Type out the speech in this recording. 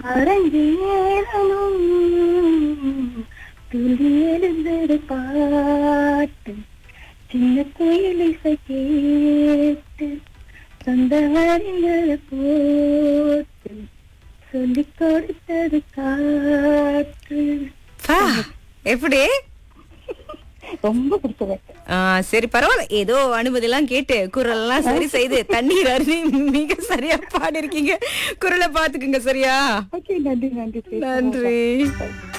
அரங்கேறணும் துள்ளி எழுந்தது பாட்டு சின்ன கோயில் இசை கேட்டு சொந்த வரிகளை போட்டு சொல்லிக் கொடுத்தது காற்று பா, எப்படி ரொம்ப பிடிச்சது ஆ, சரி பரவாயில்ல ஏதோ அனுமதி எல்லாம் கேட்டு குரல் எல்லாம் சரி செய்து தண்ணீர் அருவி மிக சரியா பாடி இருக்கீங்க குரலை பாத்துக்குங்க சரியா ஓகே நன்றி நன்றி நன்றி